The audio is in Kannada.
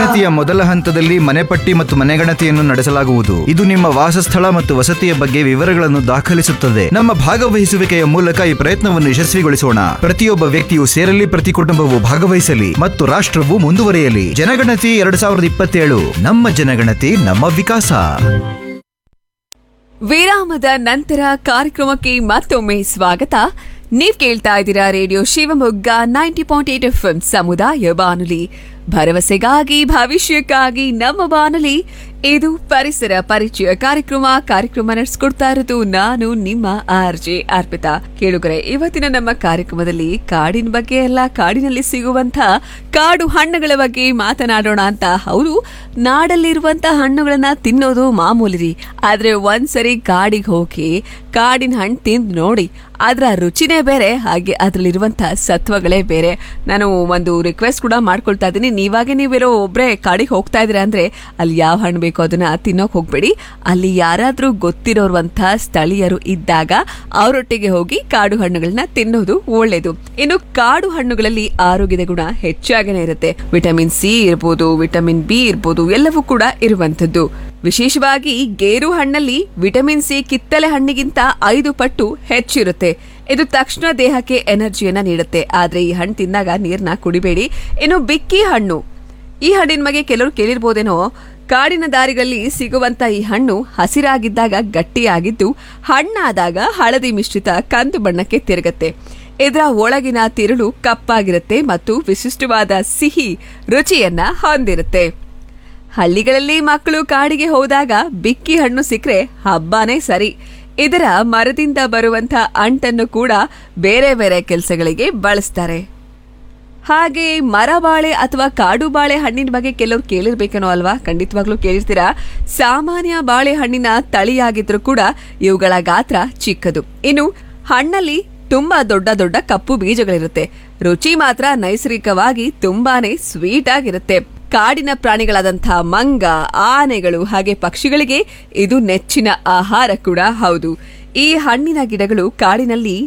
ಜನಗಣತಿಯ ಮೊದಲ ಹಂತದಲ್ಲಿ ಮನೆಪಟ್ಟಿ ಮತ್ತು ಮನೆಗಣತಿಯನ್ನು ನಡೆಸಲಾಗುವುದು ಇದು ನಿಮ್ಮ ವಾಸಸ್ಥಳ ಮತ್ತು ವಸತಿಯ ಬಗ್ಗೆ ವಿವರಗಳನ್ನು ದಾಖಲಿಸುತ್ತದೆ ನಮ್ಮ ಭಾಗವಹಿಸುವಿಕೆಯ ಮೂಲಕ ಈ ಪ್ರಯತ್ನವನ್ನು ಯಶಸ್ವಿಗೊಳಿಸೋಣ ಪ್ರತಿಯೊಬ್ಬ ವ್ಯಕ್ತಿಯು ಸೇರಲಿ ಪ್ರತಿ ಕುಟುಂಬವು ಭಾಗವಹಿಸಲಿ ಮತ್ತು ರಾಷ್ಟ್ರವು ಮುಂದುವರಿಯಲಿ ಜನಗಣತಿ ಎರಡ್ ಸಾವಿರದ ಇಪ್ಪತ್ತೇಳು ನಮ್ಮ ಜನಗಣತಿ ನಮ್ಮ ವಿಕಾಸ ವಿರಾಮದ ನಂತರ ಕಾರ್ಯಕ್ರಮಕ್ಕೆ ಮತ್ತೊಮ್ಮೆ ಸ್ವಾಗತ ನೀವ್ ಕೇಳ್ತಾ ಇದ್ದೀರಾ radio Shivamogga ninety point eight F ಸಮುದಾಯ ಬಾನುಲಿ ಭರವಸೆಗಾಗಿ ಭವಿಷ್ಯಕ್ಕಾಗಿ ನಮ್ಮ ಬಾನುಲಿ ಇದು ಪರಿಸರ ಪರಿಚಯ ಕಾರ್ಯಕ್ರಮ ಕಾರ್ಯಕ್ರಮ ನಡೆಸ್ಕೊಡ್ತಾ ಇರೋದು ನಾನು ನಿಮ್ಮ ಆರ್ ಜೆ ಅರ್ಪಿತಾ ಕೇಳುಗರೆ ಇವತ್ತಿನ ನಮ್ಮ ಕಾರ್ಯಕ್ರಮದಲ್ಲಿ ಕಾಡಿನ ಬಗ್ಗೆ ಎಲ್ಲ ಕಾಡಿನಲ್ಲಿ ಸಿಗುವಂತ ಕಾಡು ಹಣ್ಣುಗಳ ಬಗ್ಗೆ ಮಾತನಾಡೋಣ ಅಂತ ಹೌದು ನಾಡಲ್ಲಿರುವಂತ ಹಣ್ಣುಗಳನ್ನ ತಿನ್ನೋದು ಮಾಮೂಲಿ ರೀ ಆದ್ರೆ ಒಂದ್ಸರಿ ಕಾಡಿಗೆ ಹೋಗಿ ಕಾಡಿನ ಹಣ್ಣು ತಿಂದು ನೋಡಿ ಅದರ ರುಚಿನೇ ಬೇರೆ ಹಾಗೆ ಅದರಲ್ಲಿರುವಂತ ಸತ್ವಗಳೇ ಬೇರೆ ನಾನು ಒಂದು ರಿಕ್ವೆಸ್ಟ್ ಕೂಡ ಮಾಡ್ಕೊಳ್ತಾ ಇದ್ದೀನಿ ನೀವಾಗೆ ನೀವೇರೋ ಒಬ್ರೆ ಕಾಡಿಗೆ ಹೋಗ್ತಾ ಇದ್ದೀರಾ ಅಂದ್ರೆ ಅಲ್ಲಿ ಯಾವ ಹಣ್ಣು ಬೇಕೋ ಅದನ್ನ ತಿನ್ನೋಕ್ ಹೋಗ್ಬೇಡಿ ಅಲ್ಲಿ ಯಾರಾದ್ರೂ ಗೊತ್ತಿರೋರುವಂತ ಸ್ಥಳೀಯರು ಇದ್ದಾಗ ಅವರೊಟ್ಟಿಗೆ ಹೋಗಿ ಕಾಡು ಹಣ್ಣುಗಳನ್ನ ತಿನ್ನೋದು ಒಳ್ಳೇದು ಇನ್ನು ಕಾಡು ಹಣ್ಣುಗಳಲ್ಲಿ ಆರೋಗ್ಯದ ಗುಣ ಹೆಚ್ಚಾಗನೇ ಇರುತ್ತೆ ವಿಟಮಿನ್ ಸಿ ಇರ್ಬೋದು ವಿಟಮಿನ್ ಬಿ ಇರ್ಬೋದು ಎಲ್ಲವೂ ಕೂಡ ಇರುವಂತದ್ದು ವಿಶೇಷವಾಗಿ ಗೇರು ಹಣ್ಣಲ್ಲಿ ವಿಟಮಿನ್ ಸಿ ಕಿತ್ತಳೆ ಹಣ್ಣಿಗಿಂತ ಐದು ಪಟ್ಟು ಹೆಚ್ಚಿರುತ್ತೆ ಇದು ತಕ್ಷಣ ದೇಹಕ್ಕೆ ಎನರ್ಜಿಯನ್ನ ನೀಡುತ್ತೆ ಆದ್ರೆ ಈ ಹಣ್ಣು ತಿಂದಾಗ ನೀರ್ನ ಕುಡಿಬೇಡಿ ಇನ್ನು ಬಿಕ್ಕಿ ಹಣ್ಣು ಈ ಹಣ್ಣಿನ ಬಗ್ಗೆ ಕೆಲವರು ಕೇಳಿರ್ಬೋದೇನೋ ಕಾಡಿನ ದಾರಿಗಳಲ್ಲಿ ಸಿಗುವಂತ ಈ ಹಣ್ಣು ಹಸಿರಾಗಿದ್ದಾಗ ಗಟ್ಟಿಯಾಗಿದ್ದು ಹಣ್ಣಾದಾಗ ಹಳದಿ ಮಿಶ್ರಿತ ಕಂದು ಬಣ್ಣಕ್ಕೆ ತಿರುಗತ್ತೆ ಇದರ ಒಳಗಿನ ತಿರುಳು ಕಪ್ಪಾಗಿರುತ್ತೆ ಮತ್ತು ವಿಶಿಷ್ಟವಾದ ಸಿಹಿ ರುಚಿಯನ್ನ ಹೊಂದಿರುತ್ತೆ ಹಳ್ಳಿಗಳಲ್ಲಿ ಮಕ್ಕಳು ಕಾಡಿಗೆ ಹೋದಾಗ ಬಿಕ್ಕಿ ಹಣ್ಣು ಸಿಕ್ಕರೆ ಹಬ್ಬನೇ ಸರಿ ಇದರ ಮರದಿಂದ ಬರುವಂತ ಅಂಟನ್ನು ಕೂಡ ಬೇರೆ ಬೇರೆ ಕೆಲಸಗಳಿಗೆ ಬಳಸ್ತಾರೆ ಹಾಗೆ ಮರ ಬಾಳೆ ಅಥವಾ ಕಾಡು ಬಾಳೆ ಹಣ್ಣಿನ ಬಗ್ಗೆ ಕೆಲವರು ಕೇಳಿರ್ಬೇಕೇನೋ ಅಲ್ವಾ ಖಂಡಿತವಾಗ್ಲೂ ಕೇಳಿರ್ತೀರಾ ಸಾಮಾನ್ಯ ಬಾಳೆ ಹಣ್ಣಿನ ತಳಿಯಾಗಿದ್ರೂ ಕೂಡ ಇವುಗಳ ಗಾತ್ರ ಚಿಕ್ಕದು ಇನ್ನು ಹಣ್ಣಲ್ಲಿ ತುಂಬಾ ದೊಡ್ಡ ದೊಡ್ಡ ಕಪ್ಪು ಬೀಜಗಳಿರುತ್ತೆ ರುಚಿ ಮಾತ್ರ ನೈಸರ್ಗಿಕವಾಗಿ ತುಂಬಾನೇ ಸ್ವೀಟ್ ಆಗಿರುತ್ತೆ ಕಾಡಿನ ಪ್ರಾಣಿಗಳಾದಂಥ ಮಂಗ ಆನೆಗಳು ಹಾಗೆ ಪಕ್ಷಿಗಳಿಗೆ ಇದು ನೆಚ್ಚಿನ ಆಹಾರ ಕೂಡ ಹೌದು ಈ ಹಣ್ಣಿನ ಗಿಡಗಳು ಕಾಡಿನಲ್ಲಿ